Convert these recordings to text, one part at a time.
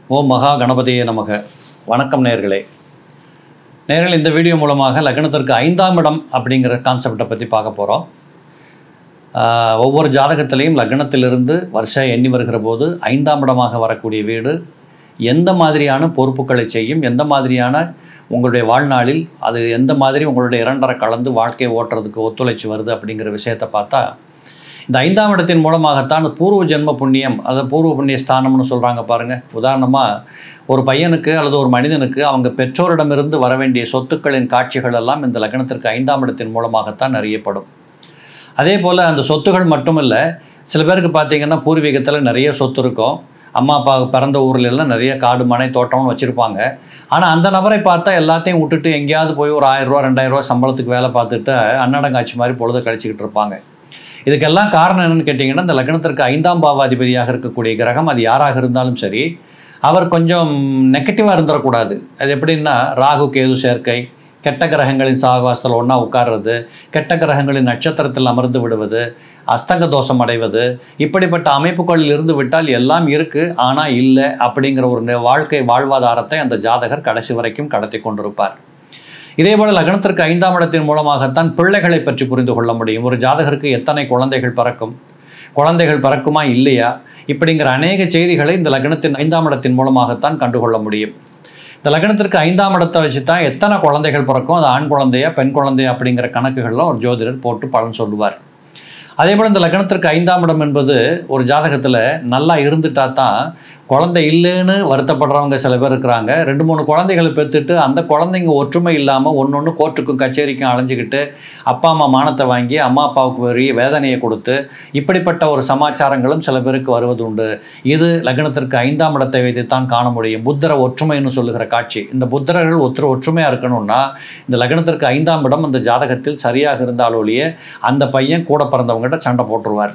ஓம் மகா கணபதியே நமக வணக்கம் நேர்களே நேர்கள் இந்த வீடியோ மூலமாக லக்னத்திற்கு ஐந்தாம் இடம் அப்படிங்கிற கான்செப்டை பற்றி பார்க்க போகிறோம் ஒவ்வொரு ஜாதகத்திலையும் லக்னத்திலிருந்து வருஷம் எண்ணி வருகிற போது ஐந்தாம் இடமாக வரக்கூடிய வீடு எந்த மாதிரியான பொறுப்புகளை செய்யும் எந்த மாதிரியான உங்களுடைய வாழ்நாளில் அது எந்த மாதிரி உங்களுடைய இரண்டரை கலந்து வாழ்க்கையை ஓட்டுறதுக்கு ஒத்துழைச்சி வருது அப்படிங்கிற விஷயத்தை பார்த்தா இந்த ஐந்தாம் இடத்தின் மூலமாகத்தான் பூர்வ ஜென்ம புண்ணியம் அதை பூர்வ புண்ணிய ஸ்தானம்னு சொல்கிறாங்க பாருங்கள் உதாரணமாக ஒரு பையனுக்கு அல்லது ஒரு மனிதனுக்கு அவங்க பெற்றோரிடமிருந்து வர வேண்டிய சொத்துக்களின் காட்சிகள் எல்லாம் இந்த லக்னத்திற்கு ஐந்தாம் இடத்தின் மூலமாகத்தான் அறியப்படும் அதே போல் அந்த சொத்துகள் மட்டுமல்ல சில பேருக்கு பார்த்தீங்கன்னா பூர்வீகத்தில் நிறைய சொத்து இருக்கும் அம்மா அப்பா பிறந்த ஊர்ல எல்லாம் நிறைய காடு மனை தோட்டம்னு வச்சுருப்பாங்க ஆனால் அந்த நபரை பார்த்தா எல்லாத்தையும் விட்டுட்டு எங்கேயாவது போய் ஒரு ஆயிரரூவா ரெண்டாயிரரூவா சம்பளத்துக்கு வேலை பார்த்துட்டு அன்னடங்காட்சி மாதிரி பொழுது கழிச்சிக்கிட்டு இருப்பாங்க இதுக்கெல்லாம் காரணம் என்னன்னு கேட்டிங்கன்னா இந்த லக்னத்திற்கு ஐந்தாம் பாவாதிபதியாக இருக்கக்கூடிய கிரகம் அது யாராக இருந்தாலும் சரி அவர் கொஞ்சம் நெகட்டிவாக இருந்துடக்கூடாது அது எப்படின்னா ராகு கேது சேர்க்கை கெட்ட கிரகங்களின் சாகவாசத்தில் ஒன்றா உட்கார்றது கெட்ட கிரகங்களின் நட்சத்திரத்தில் அமர்ந்து விடுவது அஸ்தங்க தோஷம் அடைவது இப்படிப்பட்ட அமைப்புகளில் இருந்து விட்டால் எல்லாம் இருக்குது ஆனால் இல்லை அப்படிங்கிற ஒரு நெ- வாழ்க்கை வாழ்வாதாரத்தை அந்த ஜாதகர் கடைசி வரைக்கும் கடத்தி கொண்டிருப்பார் இதேபோல லக்னத்திற்கு ஐந்தாம் இடத்தின் மூலமாகத்தான் பிள்ளைகளை பற்றி புரிந்து கொள்ள முடியும் ஒரு ஜாதகருக்கு எத்தனை குழந்தைகள் பிறக்கும் குழந்தைகள் பிறக்குமா இல்லையா இப்படிங்கிற அநேக செய்திகளை இந்த லக்னத்தின் ஐந்தாம் இடத்தின் மூலமாகத்தான் கண்டுகொள்ள முடியும் இந்த லக்னத்திற்கு ஐந்தாம் இடத்தை வச்சு தான் எத்தனை குழந்தைகள் பிறக்கும் அது ஆண் குழந்தையா பெண் குழந்தையா அப்படிங்கிற கணக்குகள்லாம் ஒரு ஜோதிடர் போட்டு பலன் சொல்லுவார் அதே போல் இந்த லக்னத்திற்கு ஐந்தாம் இடம் என்பது ஒரு ஜாதகத்தில் நல்லா இருந்துட்டா தான் குழந்தை இல்லைன்னு வருத்தப்படுறவங்க சில பேர் இருக்கிறாங்க ரெண்டு மூணு குழந்தைகளை பெற்றுட்டு அந்த குழந்தைங்க ஒற்றுமை இல்லாமல் ஒன்று ஒன்று கோர்ட்டுக்கும் கச்சேரிக்கும் அலைஞ்சிக்கிட்டு அப்பா அம்மா மானத்தை வாங்கி அம்மா அப்பாவுக்கு பெரிய வேதனையை கொடுத்து இப்படிப்பட்ட ஒரு சமாச்சாரங்களும் சில பேருக்கு வருவது உண்டு இது லக்னத்திற்கு ஐந்தாம் இடத்தை வைத்துத்தான் காண முடியும் புத்தர ஒற்றுமைன்னு சொல்லுகிற காட்சி இந்த புத்தரர்கள் ஒற்று ஒற்றுமையாக இருக்கணும்னா இந்த லக்னத்திற்கு ஐந்தாம் இடம் அந்த ஜாதகத்தில் சரியாக இருந்தாலொழிய அந்த பையன் கூட பிறந்தவங்ககிட்ட சண்டை போட்டுருவார்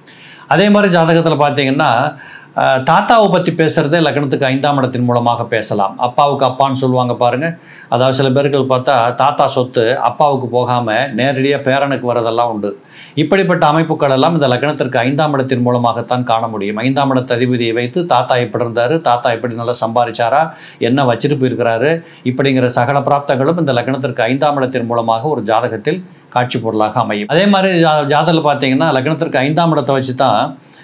அதே மாதிரி ஜாதகத்தில் பார்த்தீங்கன்னா அஹ், தாத்தாவை பற்றி பேசுகிறதே லக்னத்துக்கு ஐந்தாம் இடத்தின் மூலமாக பேசலாம் அப்பாவுக்கு அப்பான்னு சொல்லுவாங்க பாருங்கள் அதாவது சில பேர்கள் பார்த்தா தாத்தா சொத்து அப்பாவுக்கு போகாமல் நேரடியாக பேரனுக்கு வரதெல்லாம் உண்டு இப்படிப்பட்ட அமைப்புகள் எல்லாம் இந்த லக்னத்திற்கு ஐந்தாம் இடத்தின் மூலமாகத்தான் காண முடியும் ஐந்தாம் இடத்த அதிபதியை வைத்து தாத்தா எப்படி இருந்தார் தாத்தா எப்படி நல்லா சம்பாதிச்சாரா என்ன வச்சிட்டு போயிருக்கிறாரு இப்படிங்கிற சகல பிராப்தங்களும் இந்த லக்னத்திற்கு ஐந்தாம் இடத்தின் மூலமாக ஒரு ஜாதகத்தில் காட்சி பொருளாக அமையும் அதே மாதிரி ஜா ஜாதகத்தில் பார்த்தீங்கன்னா லக்னத்திற்கு ஐந்தாம் இடத்தை வச்சு தான்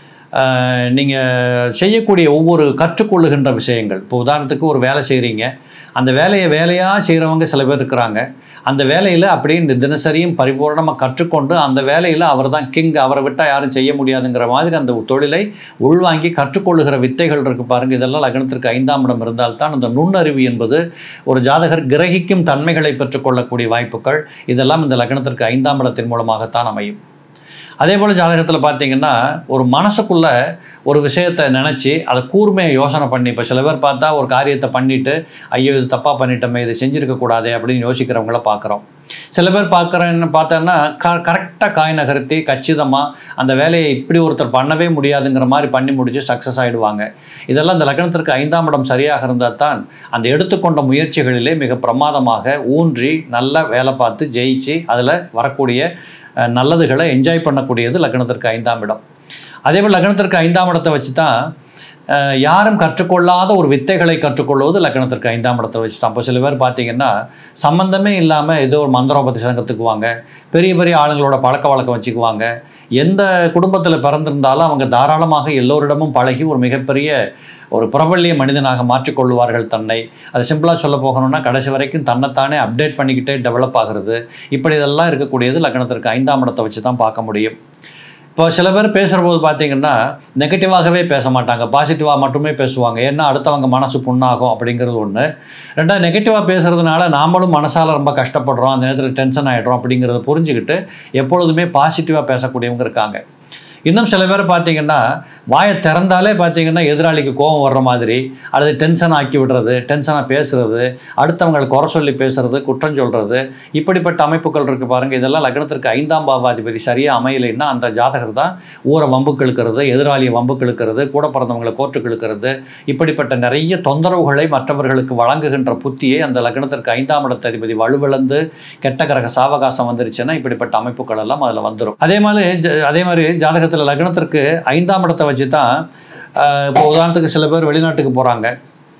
நீங்கள் செய்யக்கூடிய ஒவ்வொரு கற்றுக்கொள்ளுகின்ற விஷயங்கள் இப்போ உதாரணத்துக்கு ஒரு வேலை செய்கிறீங்க அந்த வேலையை வேலையாக செய்கிறவங்க சில பேர் இருக்கிறாங்க அந்த வேலையில் அப்படியே இந்த தினசரியும் பரிபூர்ணமாக கற்றுக்கொண்டு அந்த வேலையில் அவர் தான் கிங் அவரை விட்டால் யாரும் செய்ய முடியாதுங்கிற மாதிரி அந்த தொழிலை உள்வாங்கி கற்றுக்கொள்ளுகிற வித்தைகள் இருக்கு பாருங்க இதெல்லாம் லக்னத்திற்கு ஐந்தாம் இடம் இருந்தால்தான் அந்த நுண்ணறிவு என்பது ஒரு ஜாதகர் கிரகிக்கும் தன்மைகளை பெற்றுக்கொள்ளக்கூடிய வாய்ப்புகள் இதெல்லாம் இந்த லக்னத்திற்கு ஐந்தாம் இடத்தின் மூலமாகத்தான் அமையும் அதே போல் ஜாதகத்தில் பார்த்தீங்கன்னா ஒரு மனசுக்குள்ள ஒரு விஷயத்தை நினச்சி அதை கூர்மையை யோசனை பண்ணி இப்போ சில பேர் பார்த்தா ஒரு காரியத்தை பண்ணிட்டு ஐயோ இது தப்பாக பண்ணிட்டோமே இது செஞ்சுருக்கக்கூடாதே அப்படின்னு யோசிக்கிறவங்கள பார்க்குறோம் சில பேர் பார்க்குறேன்னு பார்த்தோன்னா க கரெக்டாக காய் நகர்த்தி கச்சிதமாக அந்த வேலையை இப்படி ஒருத்தர் பண்ணவே முடியாதுங்கிற மாதிரி பண்ணி முடிச்சு சக்ஸஸ் ஆகிடுவாங்க இதெல்லாம் இந்த லக்னத்திற்கு ஐந்தாம் இடம் சரியாக இருந்தால் தான் அந்த எடுத்துக்கொண்ட முயற்சிகளிலே மிக பிரமாதமாக ஊன்றி நல்லா வேலை பார்த்து ஜெயிச்சு அதில் வரக்கூடிய அஹ், நல்லதுகளை என்ஜாய் பண்ணக்கூடியது லக்னத்திற்கு ஐந்தாம் இடம் அதே போல் லக்னத்திற்கு ஐந்தாம் இடத்தை வச்சு தான் அஹ், யாரும் கற்றுக்கொள்ளாத ஒரு வித்தைகளை கற்றுக்கொள்வது லக்னத்திற்கு ஐந்தாம் இடத்தை வச்சு தான் இப்போ சில பேர் பார்த்தீங்கன்னா சம்மந்தமே இல்லாமல் ஏதோ ஒரு மந்திரோபதேசம் கற்றுக்குவாங்க பெரிய பெரிய ஆளுங்களோட பழக்க வழக்கம் வச்சுக்குவாங்க எந்த குடும்பத்தில் பிறந்திருந்தாலும் அவங்க தாராளமாக எல்லோரிடமும் பழகி ஒரு மிகப்பெரிய ஒரு பிரபல்ய மனிதனாக மாற்றிக்கொள்வார்கள் தன்னை அது சிம்பிளாக சொல்ல போகணும்னா கடைசி வரைக்கும் தன்னைத்தானே அப்டேட் பண்ணிக்கிட்டே டெவலப் ஆகிறது இப்படி இதெல்லாம் இருக்கக்கூடியது லக்னத்திற்கு ஐந்தாம் இடத்தை வச்சு தான் பார்க்க முடியும் இப்போ சில பேர் பேசுகிற போது பார்த்தீங்கன்னா நெகட்டிவாகவே பேச மாட்டாங்க பாசிட்டிவாக மட்டுமே பேசுவாங்க ஏன்னா அடுத்தவங்க மனசு புண்ணாகும் அப்படிங்கிறது ஒன்று ரெண்டாவது நெகட்டிவாக பேசுகிறதுனால நாமளும் மனசால் ரொம்ப கஷ்டப்படுறோம் அந்த நேரத்தில் டென்ஷன் ஆகிடுறோம் அப்படிங்கிறத புரிஞ்சுக்கிட்டு எப்பொழுதுமே பாசிட்டிவாக பேசக்கூடியவங்க இருக்காங்க இன்னும் சில பேர் பார்த்தீங்கன்னா வாயை திறந்தாலே பார்த்தீங்கன்னா எதிராளிக்கு கோபம் வர்ற மாதிரி அல்லது டென்ஷன் ஆக்கி விடுறது டென்ஷனாக பேசுறது அடுத்தவங்களை குறை சொல்லி பேசுறது குற்றம் சொல்கிறது இப்படிப்பட்ட அமைப்புகள் இருக்குது பாருங்கள் இதெல்லாம் லக்னத்திற்கு ஐந்தாம் பாவாதிபதி சரியாக அமையலைன்னா அந்த ஜாதகர் தான் ஊரை வம்புக்கு இழுக்கிறது எதிராளியை வம்புக்கு இழுக்கிறது கூட பிறந்தவங்களை கோர்ட்டுக்கு இழுக்கிறது இப்படிப்பட்ட நிறைய தொந்தரவுகளை மற்றவர்களுக்கு வழங்குகின்ற புத்தியை அந்த லக்னத்திற்கு ஐந்தாம் இடத்த அதிபதி வலுவிழந்து கெட்ட கிரக சாவகாசம் வந்துருச்சுன்னா இப்படிப்பட்ட அமைப்புகள் எல்லாம் அதில் வந்துடும் அதே மாதிரி ஜ- அதே மாதிரி ஜாதகத்தில் லக்னத்திற்கு ஐந்தாம் இடத்தை வச்சு தான் ஆஹ், இப்போ உதாரணத்துக்கு சில பேர் வெளிநாட்டுக்கு போகிறாங்க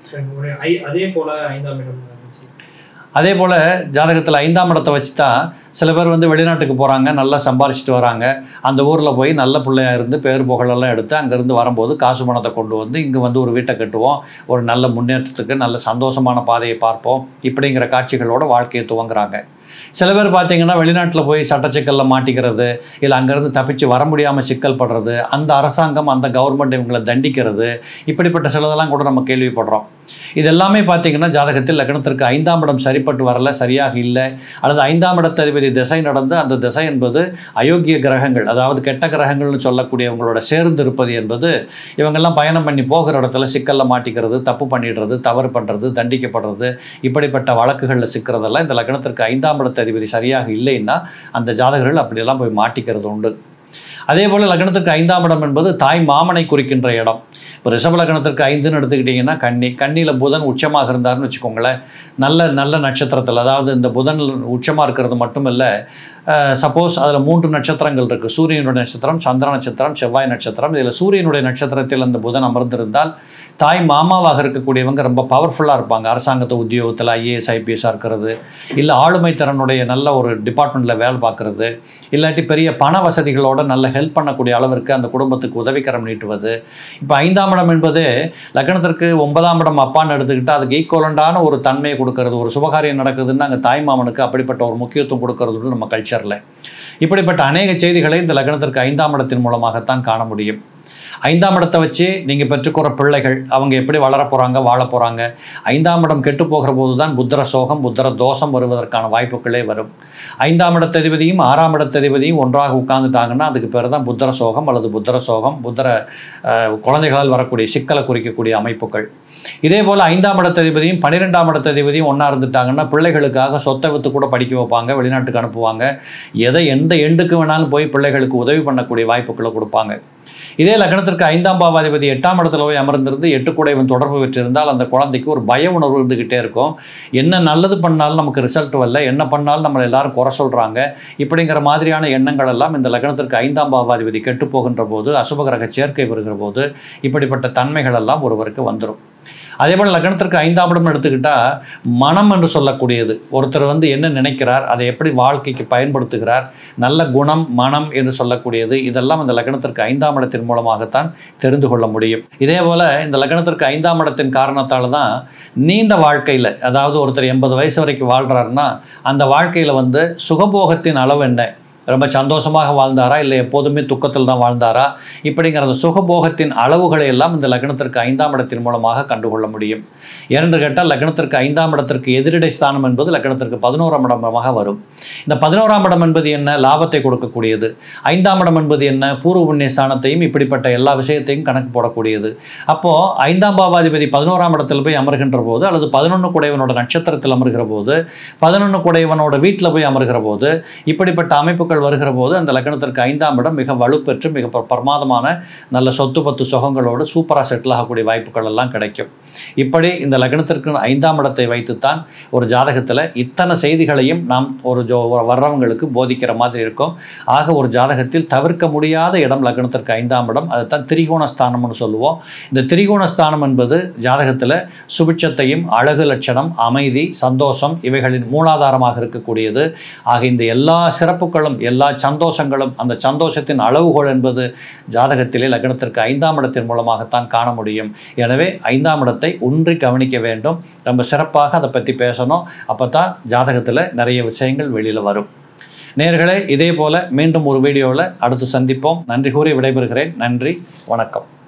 சரி, ஒரு ஐ- அதே போல ஐந்தாம் இடம் இருந்துச்சு அதே போல் ஜாதகத்தில் ஐந்தாம் இடத்தை வச்சு தான் சில பேர் வந்து வெளிநாட்டுக்கு போகிறாங்க நல்லா சம்பாரிச்சிட்டு வராங்க அந்த ஊரில் போய் நல்ல பிள்ளையா இருந்து பேர் புகழெல்லாம் எடுத்து அங்கேருந்து வரும்போது காசு பணத்தை கொண்டு வந்து இங்கே வந்து ஒரு வீட்டை கட்டுவோம் ஒரு நல்ல முன்னேற்றத்துக்கு நல்ல சந்தோஷமான பாதையை பார்ப்போம் இப்படிங்கிற காட்சிகளோட வாழ்க்கையை துவங்குறாங்க சில பேர் பார்த்தீங்கன்னா வெளிநாட்டில் போய் சட்டச்சிக்கலில் மாட்டிக்கிறது இல்லை அங்கேருந்து தப்பிச்சு வர முடியாமல் சிக்கல் படுறது அந்த அரசாங்கம் அந்த கவர்மெண்ட் இவங்களை தண்டிக்கிறது இப்படிப்பட்ட சிலதெல்லாம் கூட நம்ம கேள்விப்படுறோம் இது எல்லாமே பார்த்தீங்கன்னா ஜாதகத்தில் லக்னத்திற்கு ஐந்தாம் இடம் சரிப்பட்டு வரல சரியாக இல்லை அல்லது ஐந்தாம் இடத்த அதிபதி திசை நடந்து அந்த திசை என்பது அயோக்கிய கிரகங்கள் அதாவது கெட்ட கிரகங்கள்னு சொல்லக்கூடியவங்களோட சேர்ந்து இருப்பது என்பது இவங்கெல்லாம் பயணம் பண்ணி போகிற இடத்துல சிக்கலில் மாட்டிக்கிறது தப்பு பண்ணிடுறது தவறு பண்ணுறது தண்டிக்கப்படுறது இப்படிப்பட்ட வழக்குகளில் சிக்கிறதெல்லாம் இந்த லக்னத்திற்கு ஐந்தாம் இடத்த அதிபதி சரியாக இல்லைன்னா அந்த ஜாதகர்கள் அப்படியெல்லாம் போய் மாட்டிக்கிறது உண்டு அதே போல் லக்னத்திற்கு ஐந்தாம் இடம் என்பது தாய் மாமனை குறிக்கின்ற இடம் இப்போ ரிஷப லக்னத்திற்கு ஐந்துன்னு எடுத்துக்கிட்டிங்கன்னா கன்னி கன்னியில் புதன் உச்சமாக இருந்தாருன்னு வச்சுக்கோங்களேன் நல்ல நல்ல நட்சத்திரத்தில் அதாவது இந்த புதன் உச்சமாக இருக்கிறது மட்டும் இல்லை சப்போஸ் அதில் மூன்று நட்சத்திரங்கள் இருக்குது சூரியனுடைய நட்சத்திரம் சந்திர நட்சத்திரம் செவ்வாய் நட்சத்திரம் இதில் சூரியனுடைய நட்சத்திரத்தில் அந்த புதன் அமர்ந்திருந்தால் தாய் மாமாவாக இருக்கக்கூடியவங்க ரொம்ப பவர்ஃபுல்லாக இருப்பாங்க அரசாங்கத்து உத்தியோகத்தில் ஐஏஎஸ் ஐபிஎஸ்ஸாக இருக்கிறது இல்லை ஆளுமை திறனுடைய நல்ல ஒரு டிபார்ட்மெண்ட்டில் வேலை பார்க்குறது இல்லாட்டி பெரிய பண வசதிகளோட நல்ல ஹெல்ப் பண்ணக்கூடிய அளவிற்கு அந்த குடும்பத்துக்கு உதவிக்கரம் நீட்டுவது இப்போ ஐந்தாம் இடம் என்பது லக்னத்திற்கு ஒன்பதாம் இடம் அப்பான்னு எடுத்துக்கிட்டால் அதுக்கு ஈக்குவலண்டான ஒரு தன்மையை கொடுக்கறது ஒரு சுபகாரியம் நடக்குதுன்னு அங்கே தாய் மாமனுக்கு அப்படிப்பட்ட ஒரு முக்கியத்துவம் கொடுக்கறது நம்ம கல்ச்சரில் இப்படிப்பட்ட அநேக செய்திகளை இந்த லக்னத்திற்கு ஐந்தாம் இடத்தின் மூலமாகத்தான் காண முடியும் ஐந்தாம் இடத்தை வச்சு நீங்கள் பெற்றுக்கிற பிள்ளைகள் அவங்க எப்படி வளர போகிறாங்க வாழ போகிறாங்க ஐந்தாம் இடம் கெட்டு போகிற போது தான் புத்திர சோகம் புத்திர தோஷம் வருவதற்கான வாய்ப்புகளே வரும் ஐந்தாம் இடத்ததிபதியும் ஆறாம் இடத்ததிபதியும் ஒன்றாக உட்கார்ந்துட்டாங்கன்னா அதுக்கு பேர் தான் புத்திர சோகம் அல்லது புத்திர சோகம் புத்திர அஹ், குழந்தைகளால் வரக்கூடிய சிக்கலை குறிக்கக்கூடிய அமைப்புகள் இதே போல் ஐந்தாம் இடத்ததிபதியும் பன்னிரெண்டாம் இடத்ததிபதியும் ஒன்றா இருந்துட்டாங்கன்னா பிள்ளைகளுக்காக சொத்தை வித்து கூட படிக்க வைப்பாங்க வெளிநாட்டுக்கு அனுப்புவாங்க எதை எந்த எண்டுக்கு வேணாலும் போய் பிள்ளைகளுக்கு உதவி பண்ணக்கூடிய வாய்ப்புகளை கொடுப்பாங்க இதே லக்னத்திற்கு ஐந்தாம் பாவாதிபதி எட்டாம் இடத்துல போய் அமர்ந்திருந்து எட்டு கூட இவன் தொடர்பு பெற்றிருந்தால் அந்த குழந்தைக்கு ஒரு பய உணர்வு இருந்துக்கிட்டே இருக்கும் என்ன நல்லது பண்ணாலும் நமக்கு ரிசல்ட் வரல என்ன பண்ணாலும் நம்மளை எல்லாரும் குறை சொல்கிறாங்க இப்படிங்கிற மாதிரியான எண்ணங்கள் எல்லாம் இந்த லக்னத்திற்கு ஐந்தாம் பாவாதிபதி கெட்டு போகின்ற போது அசுபகிரக சேர்க்கை வருகிற போது இப்படிப்பட்ட தன்மைகள் எல்லாம் ஒருவருக்கு வந்துடும் அதே போல் லக்னத்திற்கு ஐந்தாம் இடம் எடுத்துக்கிட்டால் மனம் என்று சொல்லக்கூடியது ஒருத்தர் வந்து என்ன நினைக்கிறார் அதை எப்படி வாழ்க்கைக்கு பயன்படுத்துகிறார் நல்ல குணம் மனம் என்று சொல்லக்கூடியது இதெல்லாம் இந்த லக்னத்திற்கு ஐந்தாம் இடத்தின் மூலமாகத்தான் தெரிந்து கொள்ள முடியும் இதே போல் இந்த லக்னத்திற்கு ஐந்தாம் இடத்தின் காரணத்தால் தான் நீண்ட வாழ்க்கையில் அதாவது ஒருத்தர் எண்பது வயசு வரைக்கும் வாழ்கிறாருன்னா அந்த வாழ்க்கையில் வந்து சுகபோகத்தின் அளவு என்ன ரொம்ப சந்தோஷமாக வாழ்ந்தாரா இல்லை எப்போதுமே துக்கத்தில் தான் வாழ்ந்தாரா இப்படிங்கிற அந்த சுகபோகத்தின் அளவுகளை எல்லாம் இந்த லக்னத்திற்கு ஐந்தாம் இடத்தின் மூலமாக கண்டுகொள்ள முடியும் ஏனென்று கேட்டால் லக்னத்திற்கு ஐந்தாம் இடத்திற்கு எதிரிடை ஸ்தானம் என்பது லக்னத்திற்கு பதினோராம் இடமாக வரும் இந்த பதினோராம் இடம் என்பது என்ன லாபத்தை கொடுக்கக்கூடியது ஐந்தாம் இடம் என்பது என்ன பூர்வ புண்ணிய ஸ்தானத்தையும் இப்படிப்பட்ட எல்லா விஷயத்தையும் கணக்கு போடக்கூடியது அப்போது ஐந்தாம் பாவாதிபதி பதினோராம் இடத்தில் போய் அமர்கின்ற போது அல்லது பதினொன்று குடைவனோட நட்சத்திரத்தில் அமர்கிற போது பதினொன்று குடைவனோட வீட்டில் போய் அமர்கிற போது இப்படிப்பட்ட அமைப்புகள் வருகிற போது அந்த லக்னத்திற்கு ஐந்தாம் இடம் மிக வலுப்பெற்று மிக ப- பிரமாதமான நல்ல சொத்து பத்து சுகங்களோடு சூப்பராக செட்டில் ஆகக்கூடிய வாய்ப்புகள் எல்லாம் கிடைக்கும் இப்படி இந்த லக்னத்திற்கு ஐந்தாம் இடத்தை வைத்துத்தான் ஒரு ஜாதகத்தில் இத்தனை செய்திகளையும் நாம் ஒரு ஜோ வர்றவங்களுக்கு போதிக்கிற மாதிரி இருக்கும் ஆக ஒரு ஜாதகத்தில் தவிர்க்க முடியாத இடம் லக்னத்திற்கு ஐந்தாம் இடம் அதைத்தான் திரிகோண ஸ்தானம்னு சொல்லுவோம் இந்த திரிகோண ஸ்தானம் என்பது ஜாதகத்தில் சுபிட்சத்தையும் அழகு லட்சணம் அமைதி சந்தோஷம் இவைகளின் மூலாதாரமாக இருக்கக்கூடியது ஆக இந்த எல்லா சிறப்புகளும் எல்லா சந்தோஷங்களும் அந்த சந்தோஷத்தின் அளவுகோல் என்பது ஜாதகத்திலே லக்னத்திற்கு ஐந்தாம் இடத்தின் மூலமாகத்தான் காண முடியும் எனவே ஐந்தாம் இடத்தை ஒன்றி கவனிக்க வேண்டும் ரொம்ப சிறப்பாக அதை பற்றி பேசணும் அப்போ தான் ஜாதகத்தில் நிறைய விஷயங்கள் வெளியில் வரும் நேர்களே இதே போல் மீண்டும் ஒரு வீடியோவில் அடுத்து சந்திப்போம் நன்றி கூறி விடைபெறுகிறேன் நன்றி வணக்கம்